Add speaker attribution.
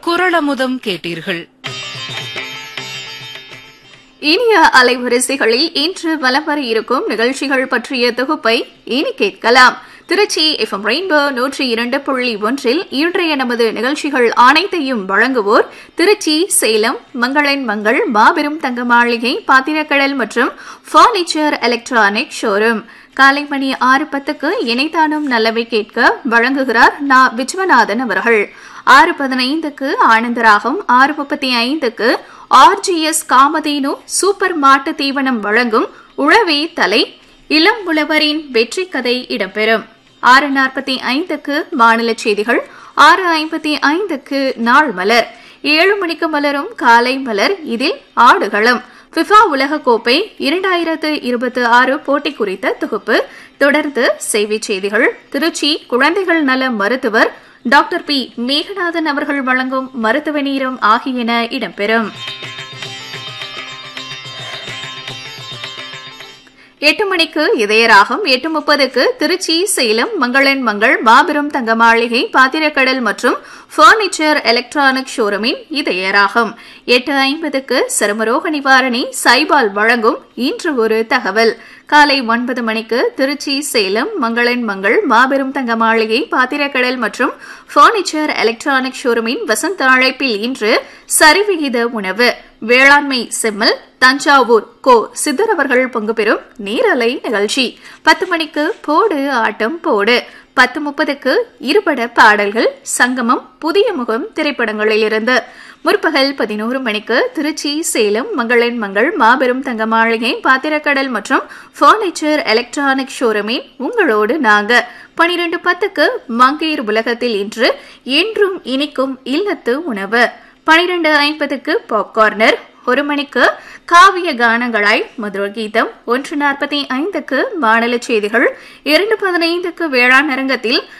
Speaker 1: குரளமுதம் கேட்டீர்கள்
Speaker 2: இனிய அலைவரிசைகளில் இன்று வலம் வர இருக்கும் நிகழ்ச்சிகள் பற்றிய தொகுப்பை இனி கேட்கலாம் திருச்சி எஃப்எம் ரெயின்போ நூற்றி இரண்டு புள்ளி ஒன்றில் இன்றைய நமது நிகழ்ச்சிகள் அனைத்தையும் வழங்குவோர் திருச்சி சேலம் மங்களன் மங்கள் மாபெரும் தங்க மாளிகை பாத்திரக்கடல் மற்றும் பர்னிச்சர் எலக்ட்ரானிக் ஷோரூம் காலை மணி ஆறு பத்துக்கு இணைத்தானும் நல்லவை கேட்க வழங்குகிறார் நா விஸ்வநாதன் அவர்கள் ஆறு பதினைந்துக்கு ஆனந்தராகம் ஆறு முப்பத்தி ஐந்துக்கு ஆர்ஜிஎஸ் காமதேனு சூப்பர் மாட்டு தீவனம் வழங்கும் உழவே தலை இளம் உழவரின் வெற்றி கதை இடம்பெறும் ஆறு நாற்பத்தி ஐந்துக்கு மாநில செய்திகள் ஆறு ஐம்பத்தி ஐந்துக்கு நாள் மலர் ஏழு மணிக்கு மலரும் காலை மலர் இதில் ஆடுகளம் ஃபிஃபா உலகக்கோப்பை இரண்டாயிரத்து இருபத்தி ஆறு போட்டி குறித்த தொகுப்பு தொடர்ந்து செய்திச் செய்திகள் திருச்சி குழந்தைகள் நல மருத்துவர் டாக்டர் பி மேகநாதன் அவர்கள் வழங்கும் மருத்துவ நீரம் ஆகியன இடம்பெறும் எட்டு மணிக்கு இதயராகம் எட்டு முப்பதுக்கு திருச்சி சேலம் மங்களன் மங்கள் மாபெரும் தங்க மாளிகை பாத்திரக்கடல் மற்றும் பர்னிச்சர் எலக்ட்ரானிக் ஷோரூமின் இதயராகம் எட்டு ஐம்பதுக்கு சருமரோக நிவாரணி சைபால் வழங்கும் இன்று ஒரு தகவல் காலை ஒன்பது மணிக்கு திருச்சி சேலம் மங்களன் மங்கள் மாபெரும் தங்க மாளிகை பாத்திரக்கடல் மற்றும் பர்னிச்சர் எலக்ட்ரானிக் ஷோரூமின் வசந்த அழைப்பில் இன்று சரிவிகித உணவு வேளாண்மை செம்மல் தஞ்சாவூர் கோ சித்தர் அவர்கள் பங்கு பெறும் நீரலை நிகழ்ச்சி பத்து மணிக்கு போடு ஆட்டம் போடு பத்து முப்பதுக்கு இருபட பாடல்கள் சங்கமம் புதிய முகம் திரைப்படங்களிலிருந்து முற்பகல் பதினோரு மணிக்கு திருச்சி சேலம் மங்களன் மங்கள் மாபெரும் தங்க மாளிகை பாத்திரக்கடல் மற்றும் பர்னிச்சர் எலக்ட்ரானிக் ஷோரூமின் உங்களோடு நாங்க பனிரெண்டு பத்துக்கு மங்கையர் உலகத்தில் இன்று என்றும் இனிக்கும் இல்லத்து உணவு பனிரெண்டு ஐம்பதுக்கு பாப்கார்னர் ஒரு மணிக்கு காவிய கானங்களாய் மதுர கீதம் ஒன்று நாற்பத்தி ஐந்துக்கு மாநில செய்திகள் இரண்டு பதினைந்துக்கு வேளாண் அரங்கத்தில்